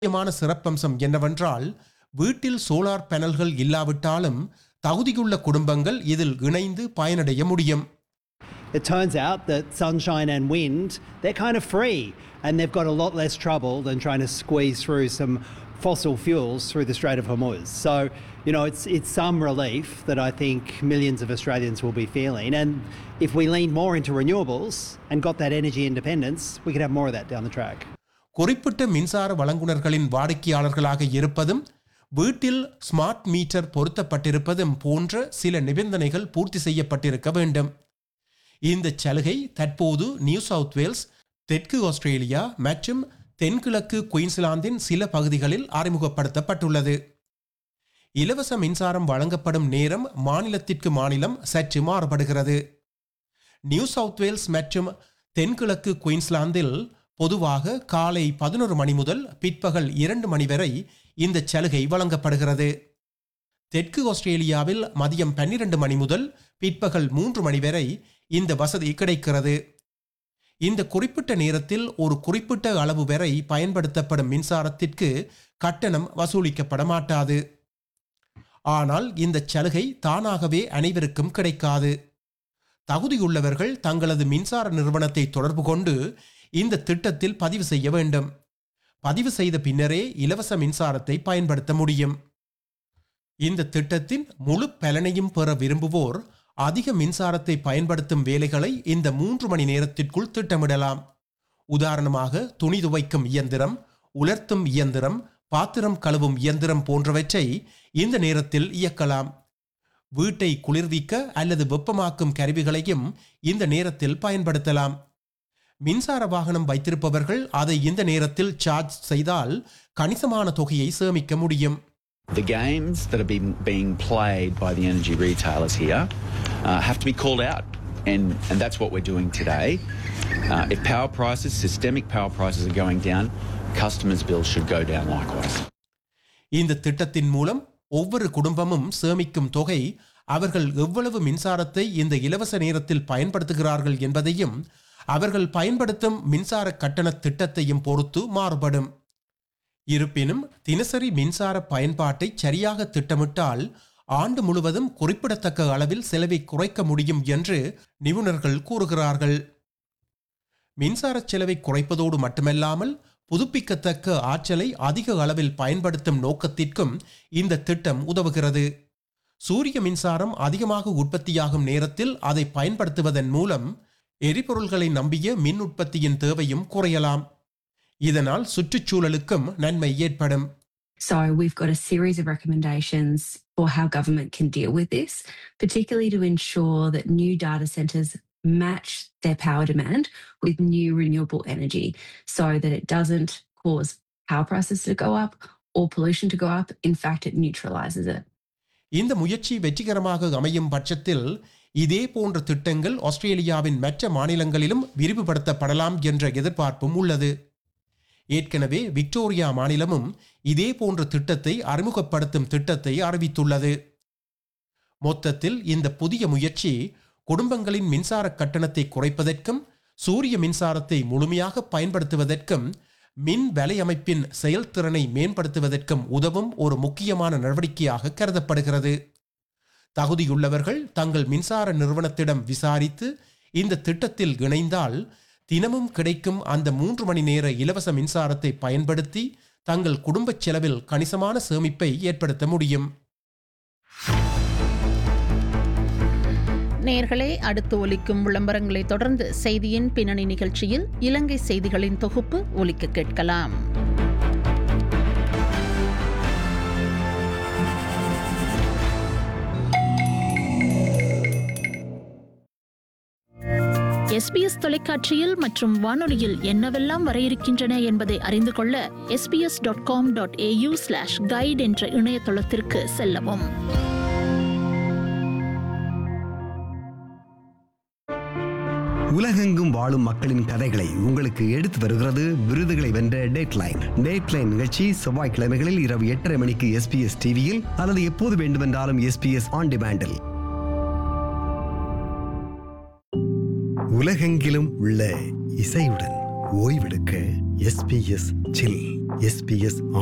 முக்கியமான சிறப்பம்சம் என்னவென்றால் வீட்டில் சோலார் பேனல்கள் இல்லாவிட்டாலும் தகுதியுள்ள குடும்பங்கள் இதில் இணைந்து பயனடைய முடியும் It turns out that sunshine and wind, they're kind of free and they've got a lot less trouble than trying to squeeze through some fossil fuels through the Strait of Hormuz. So, you know, it's, it's some relief that I think millions of Australians will be feeling. And if we lean more into renewables and got that energy independence, we could have more of that down the track. குறிப்பிட்ட மின்சார வழங்குனர்களின் வாடிக்கையாளர்களாக இருப்பதும் வீட்டில் smart meter பொருத்தப்பட்டிருப்பதும் போன்ற சில நிபந்தனைகள் பூர்த்தி செய்யப்பட்டிருக்க வேண்டும் இந்த சலுகை தற்போது நியூ சவுத் வேல்ஸ் தெற்கு ஆஸ்திரேலியா மற்றும் தென்கிழக்கு குயின்ஸ்லாந்தின் சில பகுதிகளில் அறிமுகப்படுத்தப்பட்டுள்ளது இலவச மின்சாரம் வழங்கப்படும் நேரம் மாநிலத்திற்கு மாநிலம் சற்று மாறுபடுகிறது நியூ சவுத் வேல்ஸ் மற்றும் தென்கிழக்கு குயின்ஸ்லாந்தில் பொதுவாக காலை பதினொரு மணி முதல் பிற்பகல் இரண்டு மணி வரை இந்த சலுகை வழங்கப்படுகிறது தெற்கு ஆஸ்திரேலியாவில் மதியம் பன்னிரண்டு மணி முதல் பிற்பகல் மூன்று மணி வரை இந்த வசதி கிடைக்கிறது இந்த குறிப்பிட்ட நேரத்தில் ஒரு குறிப்பிட்ட அளவு வரை பயன்படுத்தப்படும் மின்சாரத்திற்கு கட்டணம் வசூலிக்கப்பட மாட்டாது ஆனால் இந்த சலுகை தானாகவே அனைவருக்கும் கிடைக்காது தகுதியுள்ளவர்கள் தங்களது மின்சார நிறுவனத்தை தொடர்பு கொண்டு இந்த திட்டத்தில் பதிவு செய்ய வேண்டும் பதிவு செய்த பின்னரே இலவச மின்சாரத்தை பயன்படுத்த முடியும் இந்த திட்டத்தின் முழு பலனையும் பெற விரும்புவோர் அதிக மின்சாரத்தை பயன்படுத்தும் வேலைகளை இந்த மூன்று மணி நேரத்திற்குள் திட்டமிடலாம் உதாரணமாக துணி துவைக்கும் இயந்திரம் உலர்த்தும் இயந்திரம் பாத்திரம் கழுவும் இயந்திரம் போன்றவற்றை இந்த நேரத்தில் இயக்கலாம் வீட்டை குளிர்விக்க அல்லது வெப்பமாக்கும் கருவிகளையும் இந்த நேரத்தில் பயன்படுத்தலாம் மின்சார வாகனம் வைத்திருப்பவர்கள் அதை இந்த நேரத்தில் சார்ஜ் செய்தால் கணிசமான தொகையை சேமிக்க முடியும் The games that have been being played by the energy retailers here uh, have to be called out, and, and that's what we're doing today. Uh, if power prices, systemic power prices, are going down, customers' bills should go down likewise. இந்த திட்டத்தின் மூலம் ஒவ்வொரு குடும்பமும் சேமிக்கும் தொகை அவர்கள் எவ்வளவு மின்சாரத்தை இந்த இலவச நேரத்தில் பயன்படுத்துகிறார்கள் என்பதையும் அவர்கள் பயன்படுத்தும் மின்சார கட்டண திட்டத்தையும் பொறுத்து மாறுபடும் இருப்பினும் தினசரி மின்சார பயன்பாட்டை சரியாக திட்டமிட்டால் ஆண்டு முழுவதும் குறிப்பிடத்தக்க அளவில் செலவை குறைக்க முடியும் என்று நிபுணர்கள் கூறுகிறார்கள் மின்சார செலவை குறைப்பதோடு மட்டுமல்லாமல் புதுப்பிக்கத்தக்க ஆற்றலை அதிக அளவில் பயன்படுத்தும் நோக்கத்திற்கும் இந்த திட்டம் உதவுகிறது சூரிய மின்சாரம் அதிகமாக உற்பத்தியாகும் நேரத்தில் அதை பயன்படுத்துவதன் மூலம் எரிபொருள்களை நம்பிய மின் உற்பத்தியின் தேவையும் குறையலாம் இதனால் சுற்றுச்சூழலுக்கும் நன்மை ஏற்படும் So we've got a series of recommendations for how government can deal with this, particularly to ensure that new data centres match their power demand with new renewable energy so that it doesn't cause power prices to go up or pollution to go up. In fact, it neutralizes it. இந்த முயற்சி வெற்றிகரமாக அமையும் பட்சத்தில் இதே போன்ற திட்டங்கள் ஆஸ்திரேலியாவின் மற்ற மாநிலங்களிலும் விரிவுபடுத்தப்படலாம் என்ற எதிர்பார்ப்பும் உள்ளது ஏற்கனவே விக்டோரியா மாநிலமும் இதே போன்ற திட்டத்தை அறிமுகப்படுத்தும் திட்டத்தை அறிவித்துள்ளது மொத்தத்தில் இந்த புதிய முயற்சி குடும்பங்களின் மின்சார கட்டணத்தை குறைப்பதற்கும் சூரிய மின்சாரத்தை முழுமையாக பயன்படுத்துவதற்கும் மின் வலையமைப்பின் செயல்திறனை மேம்படுத்துவதற்கும் உதவும் ஒரு முக்கியமான நடவடிக்கையாக கருதப்படுகிறது தகுதியுள்ளவர்கள் தங்கள் மின்சார நிறுவனத்திடம் விசாரித்து இந்த திட்டத்தில் இணைந்தால் தினமும் கிடைக்கும் அந்த மூன்று மணி நேர இலவச மின்சாரத்தை பயன்படுத்தி தங்கள் குடும்பச் செலவில் கணிசமான சேமிப்பை ஏற்படுத்த முடியும் நேர்களே அடுத்து ஒலிக்கும் விளம்பரங்களை தொடர்ந்து செய்தியின் பின்னணி நிகழ்ச்சியில் இலங்கை செய்திகளின் தொகுப்பு ஒலிக்க கேட்கலாம் எஸ்பிஎஸ் தொலைக்காட்சியில் மற்றும் வானொலியில் என்னவெல்லாம் வர இருக்கின்றன என்பதை அறிந்து கொள்ள SBS dot com dot AU slash guide என்ற இணையதளத்திற்கு செல்லவும் உலகெங்கும் வாழும் மக்களின் கதைகளை உங்களுக்கு எடுத்து வருகிறது விருதுகளை வென்ற டேட்லைன் டேட்லைன் நிகழ்ச்சி செவ்வாய்க்கிழமைகளில் இரவு எட்டரை மணிக்கு எஸ்பிஎஸ் டிவியில் அல்லது எப்போது வேண்டுமென்றாலும் எஸ்பிஎஸ் ஆன் டிமாண்டில் உலகெங்கிலும் உள்ள இசையுடன் ஓய்வெடுக்க எஸ்பிஎஸ் சில் எஸ்பிஎஸ்